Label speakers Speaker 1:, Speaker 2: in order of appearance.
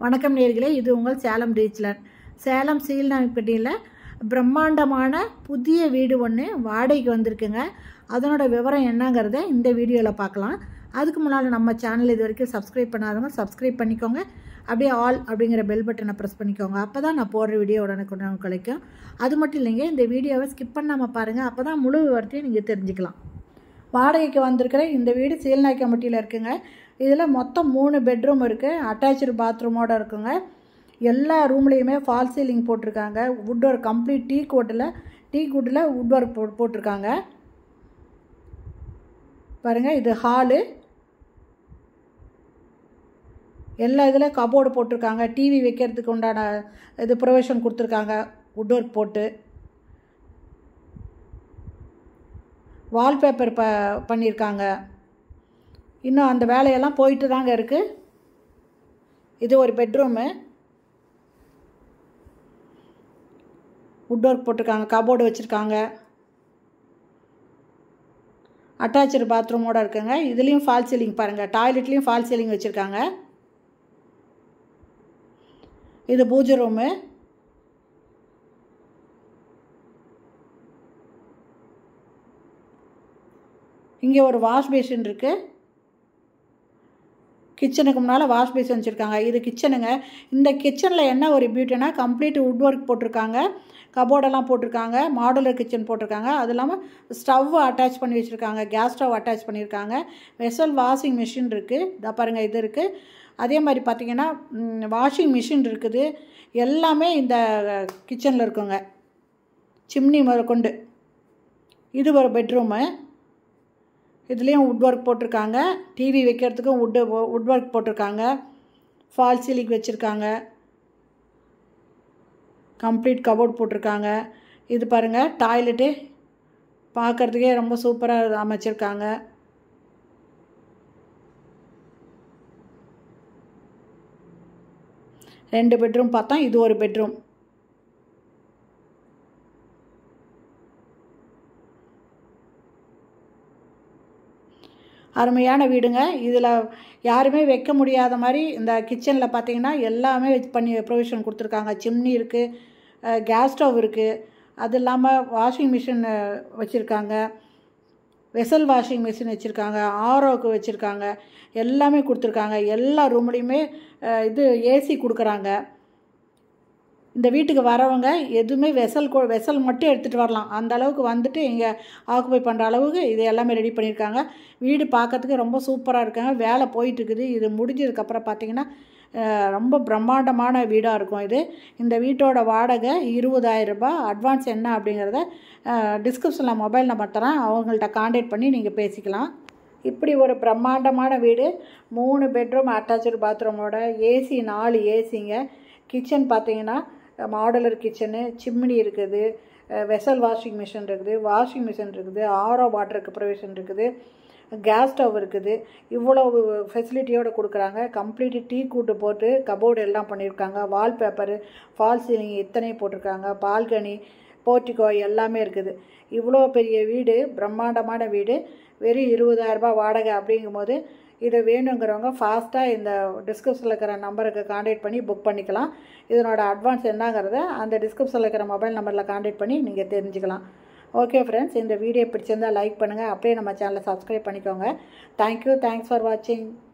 Speaker 1: வணக்கம் நேர்களே இது உங்கள் சேலம் ரீச்லன் சேலம் சீல்நாய்ப்பட்டியில் பிரம்மாண்டமான புதிய வீடு ஒன்று வாடகைக்கு வந்திருக்குங்க அதனோட விவரம் என்னங்கிறத இந்த வீடியோவில் பார்க்கலாம் அதுக்கு முன்னால் நம்ம சேனல் இது வரைக்கும் சப்ஸ்கிரைப் பண்ணாதவங்க சப்ஸ்கிரைப் பண்ணிக்கோங்க அப்படியே ஆல் அப்படிங்கிற பெல் பட்டனை ப்ரெஸ் பண்ணிக்கோங்க அப்போ தான் நான் போடுற வீடியோ உடனுக்குடன் கிடைக்கும் அது மட்டும் இல்லைங்க இந்த வீடியோவை ஸ்கிப் பண்ணாமல் பாருங்கள் அப்போ தான் முழு விவரத்தையும் நீங்கள் தெரிஞ்சுக்கலாம் வாடகைக்கு வந்திருக்கிற இந்த வீடு சீல்நாய்க்கம்பட்டியில் இருக்குங்க இதில் மொத்தம் மூணு பெட்ரூம் இருக்குது அட்டாச்சு பாத்ரூமோடு இருக்குங்க எல்லா ரூம்லேயுமே ஃபால் சீலிங் போட்டிருக்காங்க வுட் ஒர்க் கம்ப்ளீட் டீ கோட்டில் டீ கோட்டில் வுட் ஒர்க் போ போட்டிருக்காங்க பாருங்கள் இது ஹாலு எல்லா இதில் கபோர்டு போட்டிருக்காங்க டிவி வைக்கிறதுக்கு உண்டான இது ப்ரொவிஷன் கொடுத்துருக்காங்க வுட் ஒர்க் போட்டு வால்பேப்பர் ப பண்ணியிருக்காங்க இன்னும் அந்த வேலையெல்லாம் போயிட்டு தாங்க இருக்குது இது ஒரு பெட்ரூமு வுட் ஒர்க் போட்டிருக்காங்க கபோர்டு வச்சுருக்காங்க அட்டாச்சு பாத்ரூமோடு இருக்குங்க இதுலேயும் ஃபால் சீலிங் பாருங்கள் டாய்லெட்லேயும் ஃபால் சீலிங் வச்சுருக்காங்க இது பூஜை ரூமு இங்கே ஒரு வாஷ் பேஷன் இருக்குது கிச்சனுக்கு முன்னால் வாஷ் பேஷன் வச்சுருக்காங்க இது கிச்சனுங்க இந்த கிச்சனில் என்ன ஒரு பியூட்டினா கம்ப்ளீட் வுட் ஒர்க் போட்டிருக்காங்க கபோர்டெல்லாம் போட்டிருக்காங்க மாடுலர் கிச்சன் போட்டிருக்காங்க அது இல்லாமல் ஸ்டவ் அட்டாச் பண்ணி வச்சுருக்காங்க கேஸ் ஸ்டவ் அட்டாச் பண்ணியிருக்காங்க வெசல் வாஷிங் மிஷின் இருக்குது இதை பாருங்கள் இது இருக்குது அதே மாதிரி பார்த்திங்கன்னா வாஷிங் மிஷின் இருக்குது எல்லாமே இந்த கிச்சனில் இருக்குங்க சிம்னி முதற்கொண்டு இது ஒரு பெட்ரூமு இதுலேயும் வுட் ஒர்க் போட்டிருக்காங்க டிவி வைக்கிறதுக்கும் வுட்டு வுட் ஒர்க் போட்டிருக்காங்க ஃபால் சீலிங் வச்சுருக்காங்க கம்ப்ளீட் கபோர்ட் போட்டிருக்காங்க இது பாருங்கள் டாய்லெட்டு பார்க்குறதுக்கே ரொம்ப சூப்பராக அமைச்சிருக்காங்க ரெண்டு பெட்ரூம் பார்த்தா இது ஒரு பெட்ரூம் அருமையான வீடுங்க இதில் யாருமே வைக்க முடியாத மாதிரி இந்த கிச்சனில் பார்த்தீங்கன்னா எல்லாமே பண்ணி ப்ரொவிஷன் கொடுத்துருக்காங்க சிம்னி இருக்குது கேஸ் ஸ்டவ் இருக்குது அது இல்லாமல் வாஷிங் மிஷின் வச்சுருக்காங்க வெசல் வாஷிங் மிஷின் வச்சுருக்காங்க ஆரோக்கு வச்சுருக்காங்க எல்லாமே கொடுத்துருக்காங்க எல்லா ரூம்லேயுமே இது ஏசி கொடுக்குறாங்க இந்த வீட்டுக்கு வரவங்க எதுவுமே வெசல் வெசல் மட்டும் எடுத்துகிட்டு வரலாம் அந்த அளவுக்கு வந்துட்டு இங்கே ஆக்குபை பண்ணுற அளவுக்கு இது எல்லாமே ரெடி பண்ணியிருக்காங்க வீடு பார்க்கறதுக்கு ரொம்ப சூப்பராக இருக்காங்க வேலை போயிட்டுருக்குது இது முடிஞ்சதுக்கப்புறம் பார்த்திங்கன்னா ரொம்ப பிரம்மாண்டமான வீடாக இருக்கும் இது இந்த வீட்டோட வாடகை இருபதாயிரம் ரூபாய் அட்வான்ஸ் என்ன அப்படிங்கிறத டிஸ்கிரிப்ஷனில் மொபைல் நம்பர் தரேன் அவங்கள்ட்ட காண்டாக்ட் பண்ணி நீங்கள் பேசிக்கலாம் இப்படி ஒரு பிரம்மாண்டமான வீடு மூணு பெட்ரூம் அட்டாச்சு பாத்ரூமோட ஏசி நாலு ஏசிங்க கிச்சன் பார்த்தீங்கன்னா மாடலர் கிச்சனு சிம்னி இருக்குது வெசல் வாஷிங் மிஷின் இருக்குது வாஷிங் மிஷின் இருக்குது ஆரோ வாட்டருக்கு ப்ரொவிஷன் இருக்குது கேஸ் ஸ்டவ் இருக்குது இவ்வளோ ஃபெசிலிட்டியோடு கொடுக்குறாங்க கம்ப்ளீட்டு டீ கூட்டு போட்டு கபோர்டு எல்லாம் பண்ணியிருக்காங்க வால்பேப்பரு ஃபால் சீலிங் இத்தனை போட்டிருக்காங்க பால்கனி போர்ட்டிகோ எல்லாமே இருக்குது இவ்வளோ பெரிய வீடு பிரம்மாண்டமான வீடு வெறும் இருபதாயிரரூபா வாடகை அப்படிங்கும்போது இதை வேணுங்கிறவங்க ஃபாஸ்ட்டாக இந்த டிஸ்கிரிப்ஷனில் இருக்கிற நம்பருக்கு காண்டாக்ட் பண்ணி புக் பண்ணிக்கலாம் இதனோட அட்வான்ஸ் என்னங்கிறத அந்த டிஸ்கிரிப்ஷனில் இருக்கிற மொபைல் நம்பரில் காண்டாக்ட் பண்ணி நீங்கள் தெரிஞ்சுக்கலாம் ஓகே ஃப்ரெண்ட்ஸ் இந்த வீடியோ பிடிச்சிருந்தால் லைக் பண்ணுங்கள் அப்படியே நம்ம சேனலை சப்ஸ்கிரைப் பண்ணிக்கோங்க தேங்க்யூ தேங்க்ஸ் ஃபார் வாட்சிங்